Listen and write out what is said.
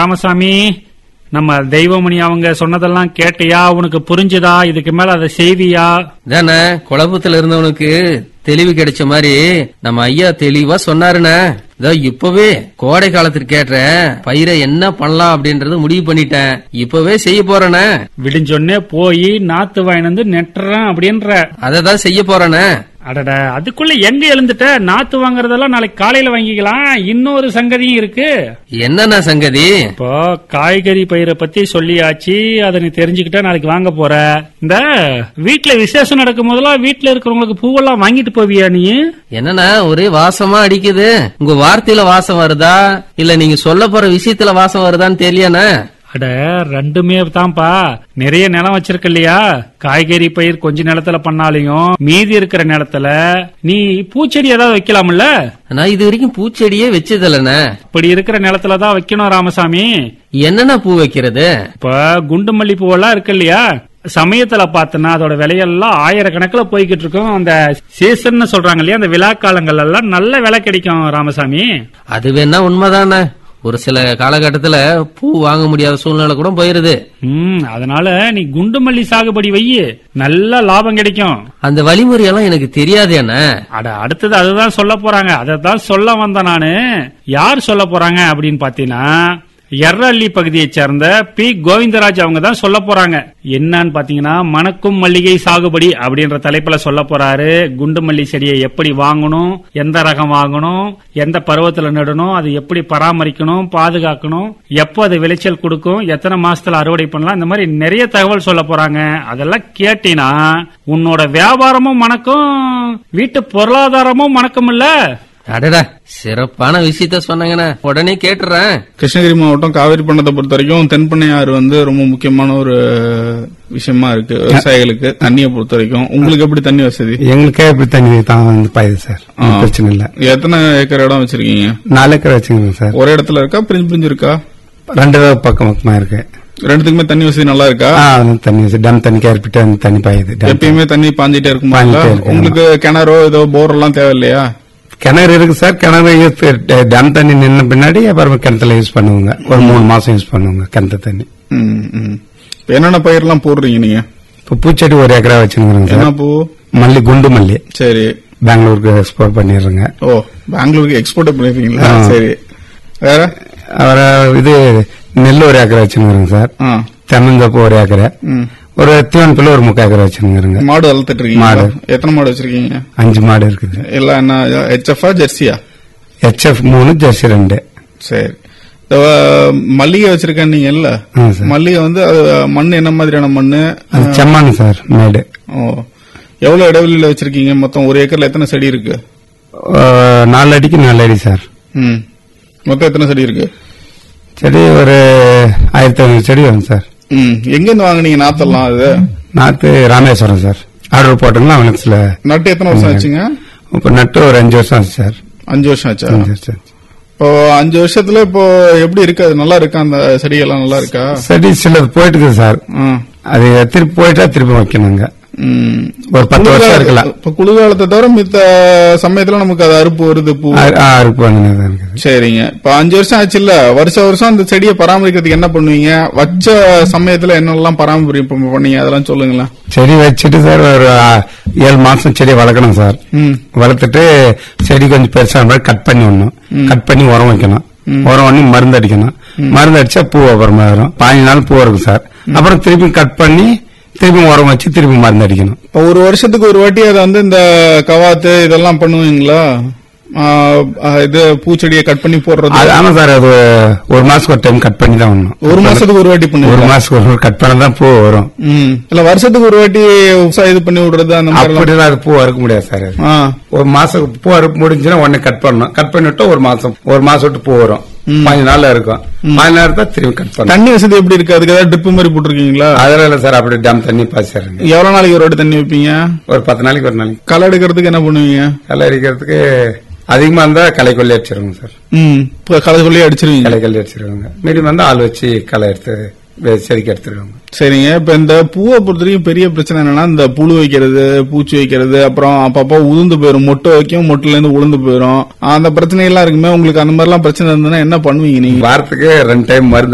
ராமசாமி நம்ம தெய்வமணி அவங்க சொன்னதெல்லாம் கேட்டியா உனக்கு புரிஞ்சுதா இதுக்கு மேல அதை செய்வியா தானே குழப்பத்துல இருந்தவனுக்கு தெளிவு கிடைச்ச மாதிரி நம்ம ஐயா தெளிவா சொன்னாருண்ணே இதோ இப்பவே கோடை காலத்துக்கு கேட்ட பயிரை என்ன பண்ணலாம் அப்படின்றத முடிவு பண்ணிட்டேன் இப்பவே செய்ய போறேனே விடிஞ்சொன்னே போய் நாத்து வாங்கிட்டு வந்து நெட்டுறேன் அப்படின்ற அதை தான் செய்ய போறேனே அடட அதுக்குள்ள எங்க எழுந்துட்ட நாத்து வாங்குறதெல்லாம் நாளைக்கு காலையில வாங்கிக்கலாம் இன்னொரு சங்கதியும் இருக்கு என்னண்ணா சங்கதி இப்போ காய்கறி பயிரை பத்தி சொல்லியாச்சு அதை நீ தெரிஞ்சுக்கிட்டா நாளைக்கு வாங்க போற இந்த வீட்ல விசேஷம் நடக்கும் போதெல்லாம் வீட்ல இருக்கிறவங்களுக்கு பூவெல்லாம் வாங்கிட்டு போவியா நீ என்னண்ணா ஒரே வாசமா அடிக்குது உங்க வார்த்தையில வாசம் வருதா இல்ல நீங்க சொல்ல போற விஷயத்துல வாசம் வருதான்னு தெரியலண்ணே அட ரெண்டுமே தான்ப்பா நிறைய நிலம் வச்சிருக்க இல்லையா காய்கறி பயிர் கொஞ்ச நிலத்துல பண்ணாலையும் மீதி இருக்கிற நிலத்துல நீ பூச்செடி ஏதாவது வைக்கலாம்ல நான் இது வரைக்கும் பூச்செடியே வச்சதில்லண்ணே இப்படி இருக்கிற நிலத்துல தான் வைக்கணும் ராமசாமி என்னண்ணா பூ வைக்கிறது இப்ப குண்டு மல்லி பூவெல்லாம் இருக்கு இல்லையா சமயத்துல பார்த்தனா அதோட விலையெல்லாம் ஆயிரக்கணக்கில் போய்கிட்டு இருக்கும் அந்த சீசன் சொல்றாங்க இல்லையா அந்த விழா காலங்கள் எல்லாம் நல்ல விலை கிடைக்கும் ராமசாமி அது வேணா உண்மைதானே ஒரு சில காலகட்டத்துல பூ வாங்க முடியாத சூழ்நிலை கூட போயிருது ம் அதனால நீ குண்டு மல்லி சாகுபடி வையி நல்ல லாபம் கிடைக்கும் அந்த வழிமுறையெல்லாம் எனக்கு தெரியாது என்ன அட அடுத்தது அதுதான் சொல்ல போறாங்க அதை தான் சொல்ல வந்தேன் நானு யார் சொல்ல போறாங்க அப்படின்னு பாத்தீங்கன்னா எர்ரள்ளி பகுதியைச் சேர்ந்த பி கோவிந்தராஜ் அவங்க தான் சொல்ல போறாங்க என்னன்னு பாத்தீங்கன்னா மணக்கும் மல்லிகை சாகுபடி அப்படின்ற தலைப்புல சொல்ல போறாரு குண்டு மல்லி செடியை எப்படி வாங்கணும் எந்த ரகம் வாங்கணும் எந்த பருவத்துல நடணும் அது எப்படி பராமரிக்கணும் பாதுகாக்கணும் எப்போ அது விளைச்சல் கொடுக்கும் எத்தனை மாசத்துல அறுவடை பண்ணலாம் இந்த மாதிரி நிறைய தகவல் சொல்ல போறாங்க அதெல்லாம் கேட்டீங்கன்னா உன்னோட வியாபாரமும் மணக்கும் வீட்டு பொருளாதாரமும் மணக்கும் இல்ல அடடா சிறப்பான விஷயத்த சொன்னாங்கண்ணே உடனே கேட்டுறேன் கிருஷ்ணகிரி மாவட்டம் காவிரி பண்ணத்தை பொறுத்த வரைக்கும் தென்பண்ணை ஆறு வந்து ரொம்ப முக்கியமான ஒரு விஷயமா இருக்கு விவசாயிகளுக்கு தண்ணியை பொறுத்த வரைக்கும் உங்களுக்கு எப்படி தண்ணி வசதி எங்களுக்கே இப்படி தண்ணி தான் வந்து பாயுது சார் ஆ. பிரச்சனை இல்ல எத்தனை ஏக்கர் இடம் வச்சிருக்கீங்க நாலு ஏக்கர் வச்சுக்கோங்க சார் ஒரே இடத்துல இருக்கா பிரிஞ்சு பிரிஞ்சு இருக்கா ரெண்டு பக்கம் பக்கமா இருக்கு ரெண்டுத்துக்குமே தண்ணி வசதி நல்லா இருக்கா ஆ, அது தண்ணி வச்சு டேம் தண்ணி கேர்பிட்டு அந்த தண்ணி பாயுது டேம் எப்பயுமே தண்ணி பாஞ்சிட்டே இருக்குமா பாஞ்சிட்டே இருக்கு, உங்களுக்கு கிணறோ ஏதோ போர் எல்லாம் தேவை இல்லையா கிணறு இருக்கு சார் கிணறு use ட- டேம் தண்ணி நின்ன பின்னாடி அப்புறம் கிணத்துல யூஸ் பண்ணுவாங்க ஒரு மூணு மாசம் யூஸ் பண்ணுவாங்க கிணத்து தண்ணி ம், ம். இப்ப என்னென்ன பயிரெல்லாம் போடுறீங்க நீங்க இப்போ பூச்செடி ஒரு ஏக்கரா வச்சுருங்க என்ன சார் பூ மல்லி குண்டு மல்லி சரி பெங்களூருக்கு எக்ஸ்போர்ட் பண்ணிடுறேங்க ஓ பெங்களூருக்கு எக்ஸ்போர்ட் பண்ணிருக்கீங்களா ஆ. சரி வேற அப்புறம் இது நெல் ஒரு ஏக்கரா வச்சுருங்க சார் ஆ. தென்னந்தோப்பு ஒரு ஏக்கரை ம். ஒரு தீவனப்பில் ஒரு முக்கால் ஏக்கரை வச்சுருங்க மாடு வளர்த்துட்டு இருக்கீங்க மாடு. எத்தனை மாடு வச்சிருக்கீங்க அஞ்சு மாடு இருக்குது எல்லாம் என்ன ஹெச்எஃப்ஆ ஜெர்சியா ஹெச்எஃப் மூணு ஜெர்சி ரெண்டு சரி இந்த, அஹ், மல்லிகை வச்சிருக்கேன் நீங்க இல்ல ஆ, சார். மல்லிகை வந்து அது மண் என்ன மாதிரியான மண்ணு அது செம்மான் சார் மேடு ஓ எவ்வளவு இடைவெளியில வச்சிருக்கீங்க மொத்தம் ஒரு ஏக்கர்ல எத்தனை செடி இருக்கு அஹ், நாலு அடிக்கு நாலு அடி சார் ம் மொத்தம் எத்தனை செடி இருக்கு செடி ஒரு ஆயிரத்தி ஐநூறு செடி வரும் சார் ம் எங்க இருந்து வாங்குனீங்க நாத்தெல்லாம் அது நாத்து ராமேஸ்வரம் சார் ஆர்டர் போட்டோம்னா அவனுக்கு சில நட்டு எத்தனை வருஷம் ஆச்சுங்க இப்போ நட்டு ஒரு அஞ்சு வருஷம் ஆச்சு சார் அஞ்சு வருஷம் ஆச்சா அஞ்சு வருஷம் ஆச்சு. இப்போ அஞ்சு வருஷத்துல இப்போ எப்படி இருக்கு அது நல்லா இருக்கா அந்த செடியெல்லாம் நல்லா இருக்கா செடி சிலது போயிட்டு இருக்குது சார் ஆ. அது திருப்பி போயிட்டா திருப்பி வைக்கணுங்க ம். ஒரு பத்து வருஷம் குளிர்கால- இருக்கலாம் இப்ப குளிர்காலத்தை தவிர மித்த சமயத்துல நமக்கு அது அறுப்பு வருது பூ ஆ- ஆ, அறுப்பு வாங்கினதா இருக்குது சரிங்க இப்ப அஞ்சு வருஷம் ஆச்சுல்ல வருஷ வருஷம் அந்த செடியை பராமரிக்கிறதுக்கு என்ன பண்ணுவீங்க வச்ச சமயத்துல என்னெல்லாம் பராமரிப்பு பண்ணீங்க அதெல்லாம் சொல்லுங்களேன் செடி வச்சுட்டு சார் ஒரு ஆ, ஏழு மாசம் செடியை வளர்க்கணும் சார் ம் வளர்த்துட்டு செடி கொஞ்சம் பெருசா மாதிரி கட் பண்ணி விடணும் கட் பண்ணி உரம் வைக்கணும் உரம் பண்ணி மருந்து அடிக்கணும் மருந்து அடிச்சா பூ அப்புறமா வரும் பாஞ்சு நாள் பூ இருக்கும் சார் அப்புறம் திருப்பி கட் பண்ணி திருப்பி உரம் வச்சு திருப்பி மருந்து அடிக்கணும் இப்ப ஒரு வருஷத்துக்கு ஒரு வாட்டி அதை வந்து இந்த கவாத்து இதெல்லாம் பண்ணுவீங்களா ஆ, ஆ, இது பூச்செடியை கட் பண்ணி போடுறது அது ஆமா சார் அது ஒரு மாசத்துக்கு ஒரு டைம் கட் பண்ணி தான் வரணும் ஒரு மாசத்துக்கு ஒரு வாட்டி ஒரு பண்ணுவீங்க மாசத்துக்கு ஒரு கட் பண்ண தான் பூ வரும் ம் இல்ல வருஷத்துக்கு ஒரு வாட்டி உசா இது பண்ணி விடுறது அந்த மாதிரி அப்படிலாம் அது பூ அறுக்க முடியாது சார் அது. ஆ ஒரு மாசம் பூ அறுப்பு முடிஞ்சுன்னா உடனே கட் பண்ணணும் கட் பண்ணிட்டு ஒரு மாசம் ஒரு மாசம் விட்டு பூ வரும் பாஞ்சு நாள்ல இருக்கும் பாஞ்சு நாள் தான் திரும்பி கட் பண்ணணும் தண்ணி வசதி எப்படி இருக்கு அதுக்கு ஏதாவது ட்ரிப் மாதிரி போட்டிருக்கீங்களா அதெல்லாம் இல்ல சார் அப்படி டேம் தண்ணி பாய்ச்சிடுங்க எவ்வளவு நாளைக்கு ஒரு வாட்டி தண்ணி வைப்பீங்க ஒரு பத்து நாளைக்கு ஒரு நாளைக்கு களை எடுக்கிறதுக்கு என்ன பண்ணுவீங்க களை அடிக்கிறதுக்கு அதிகமா இருந்தா களை கொல்லி அடிச்சிருவாங்க சார் ம் இப்ப களை சொல்லி அடிச்சிருவீங்க களை கொல்லி அடிச்சிருவாங்க மீடியம் வந்து ஆள் வச்சு களை எடுத்து வே- செதுக்கி எடுத்துருவாங்க சரிங்க இப்ப இந்த பூவை பொறுத்த வரைக்கும் பெரிய பிரச்சனை என்னன்னா இந்த புழு வைக்கிறது பூச்சி வைக்கிறது அப்புறம் அப்பப்போ உளுந்து போயிரும் மொட்டை வைக்கும் மொட்டில இருந்து உளுந்து போயிரும் அந்த பிரச்சனை எல்லாம் இருக்குமே உங்களுக்கு அந்த மாதிரி எல்லாம் பிரச்சனை இருந்ததுன்னா என்ன பண்ணுவீங்க நீங்க வாரத்துக்கு ரெண்டு டைம் மருந்து